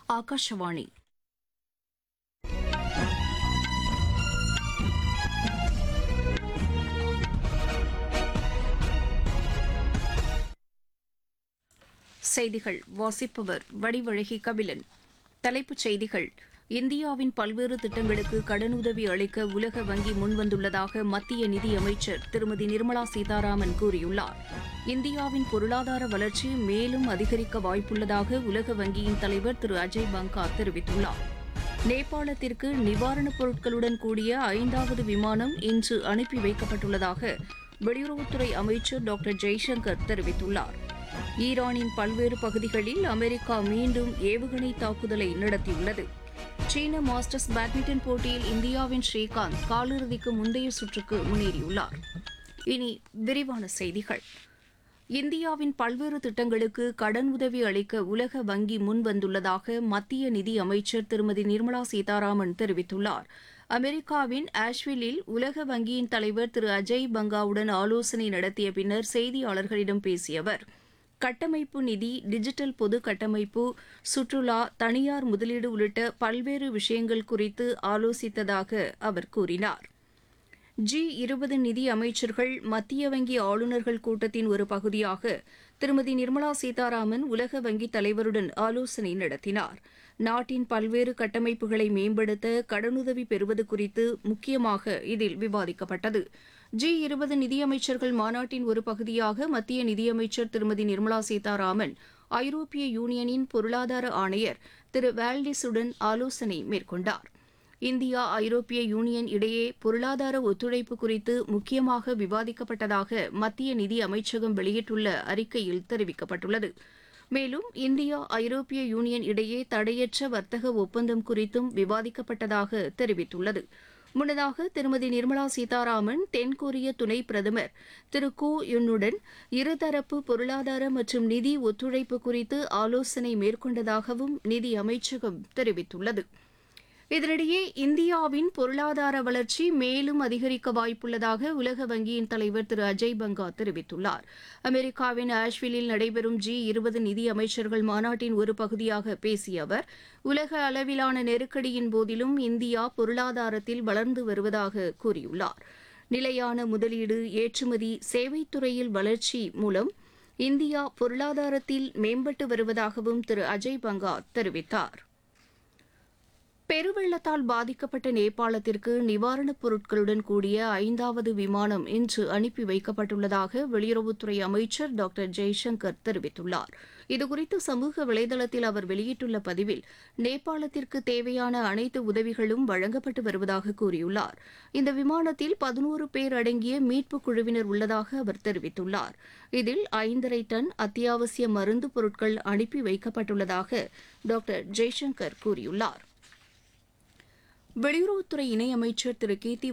ஆகாஷவாணி செய்திகள் வாசிப்பவர் வடிவழகி கபிலன் தலைப்புச் செய்திகள் இந்தியாவின் பல்வேறு திட்டங்களுக்கு கடனுதவி அளிக்க உலக வங்கி முன்வந்துள்ளதாக மத்திய நிதியமைச்சர் திருமதி நிர்மலா சீதாராமன் கூறியுள்ளார் இந்தியாவின் பொருளாதார வளர்ச்சி மேலும் அதிகரிக்க வாய்ப்புள்ளதாக உலக வங்கியின் தலைவர் திரு அஜய் பங்கா தெரிவித்துள்ளார் நேபாளத்திற்கு நிவாரணப் பொருட்களுடன் கூடிய ஐந்தாவது விமானம் இன்று அனுப்பி வைக்கப்பட்டுள்ளதாக வெளியுறவுத்துறை அமைச்சர் டாக்டர் ஜெய்சங்கர் தெரிவித்துள்ளார் ஈரானின் பல்வேறு பகுதிகளில் அமெரிக்கா மீண்டும் ஏவுகணை தாக்குதலை நடத்தியுள்ளது சீன மாஸ்டர்ஸ் பேட்மிண்டன் போட்டியில் இந்தியாவின் ஸ்ரீகாந்த் காலிறுதிக்கு முந்தைய சுற்றுக்கு முன்னேறியுள்ளார் இனி விரிவான செய்திகள் இந்தியாவின் பல்வேறு திட்டங்களுக்கு கடன் உதவி அளிக்க உலக வங்கி முன்வந்துள்ளதாக மத்திய நிதி அமைச்சர் திருமதி நிர்மலா சீதாராமன் தெரிவித்துள்ளார் அமெரிக்காவின் ஆஷ்வில்லில் உலக வங்கியின் தலைவர் திரு அஜய் பங்காவுடன் ஆலோசனை நடத்திய பின்னர் செய்தியாளர்களிடம் பேசிய அவர் கட்டமைப்பு நிதி டிஜிட்டல் பொது கட்டமைப்பு சுற்றுலா தனியார் முதலீடு உள்ளிட்ட பல்வேறு விஷயங்கள் குறித்து ஆலோசித்ததாக அவர் கூறினார் ஜி இருபது நிதி அமைச்சர்கள் மத்திய வங்கி ஆளுநர்கள் கூட்டத்தின் ஒரு பகுதியாக திருமதி நிர்மலா சீதாராமன் உலக வங்கி தலைவருடன் ஆலோசனை நடத்தினார் நாட்டின் பல்வேறு கட்டமைப்புகளை மேம்படுத்த கடனுதவி பெறுவது குறித்து முக்கியமாக இதில் விவாதிக்கப்பட்டது ஜி இருபது நிதியமைச்சர்கள் மாநாட்டின் ஒரு பகுதியாக மத்திய நிதியமைச்சர் திருமதி நிர்மலா சீதாராமன் ஐரோப்பிய யூனியனின் பொருளாதார ஆணையர் திரு வால்டிஸுடன் ஆலோசனை மேற்கொண்டார் இந்தியா ஐரோப்பிய யூனியன் இடையே பொருளாதார ஒத்துழைப்பு குறித்து முக்கியமாக விவாதிக்கப்பட்டதாக மத்திய நிதி அமைச்சகம் வெளியிட்டுள்ள அறிக்கையில் தெரிவிக்கப்பட்டுள்ளது மேலும் இந்தியா ஐரோப்பிய யூனியன் இடையே தடையற்ற வர்த்தக ஒப்பந்தம் குறித்தும் விவாதிக்கப்பட்டதாக தெரிவித்துள்ளது முன்னதாக திருமதி நிர்மலா சீதாராமன் தென்கொரிய துணை பிரதமர் திரு கூ யுன்னுடன் இருதரப்பு பொருளாதார மற்றும் நிதி ஒத்துழைப்பு குறித்து ஆலோசனை மேற்கொண்டதாகவும் நிதி அமைச்சகம் தெரிவித்துள்ளது இதனிடையே இந்தியாவின் பொருளாதார வளர்ச்சி மேலும் அதிகரிக்க வாய்ப்புள்ளதாக உலக வங்கியின் தலைவர் திரு அஜய் பங்கா தெரிவித்துள்ளார் அமெரிக்காவின் ஆஷ்வில்லில் நடைபெறும் ஜி இருபது நிதி அமைச்சர்கள் மாநாட்டின் ஒரு பகுதியாக பேசிய அவர் உலக அளவிலான நெருக்கடியின் போதிலும் இந்தியா பொருளாதாரத்தில் வளர்ந்து வருவதாக கூறியுள்ளார் நிலையான முதலீடு ஏற்றுமதி சேவைத்துறையில் வளர்ச்சி மூலம் இந்தியா பொருளாதாரத்தில் மேம்பட்டு வருவதாகவும் திரு அஜய் பங்கா தெரிவித்தார் பெருவெள்ளத்தால் பாதிக்கப்பட்ட நேபாளத்திற்கு நிவாரணப் பொருட்களுடன் கூடிய ஐந்தாவது விமானம் இன்று அனுப்பி வைக்கப்பட்டுள்ளதாக வெளியுறவுத்துறை அமைச்சர் டாக்டர் ஜெய்சங்கர் தெரிவித்துள்ளார் இதுகுறித்து சமூக வலைதளத்தில் அவர் வெளியிட்டுள்ள பதிவில் நேபாளத்திற்கு தேவையான அனைத்து உதவிகளும் வழங்கப்பட்டு வருவதாக கூறியுள்ளார் இந்த விமானத்தில் பதினோரு பேர் அடங்கிய மீட்புக் குழுவினர் உள்ளதாக அவர் தெரிவித்துள்ளார் இதில் ஐந்தரை டன் அத்தியாவசிய மருந்து பொருட்கள் அனுப்பி வைக்கப்பட்டுள்ளதாக டாக்டர் ஜெய்சங்கர் கூறியுள்ளார் வெளியுறவுத்துறை இணையமைச்சர் திரு கீர்த்தி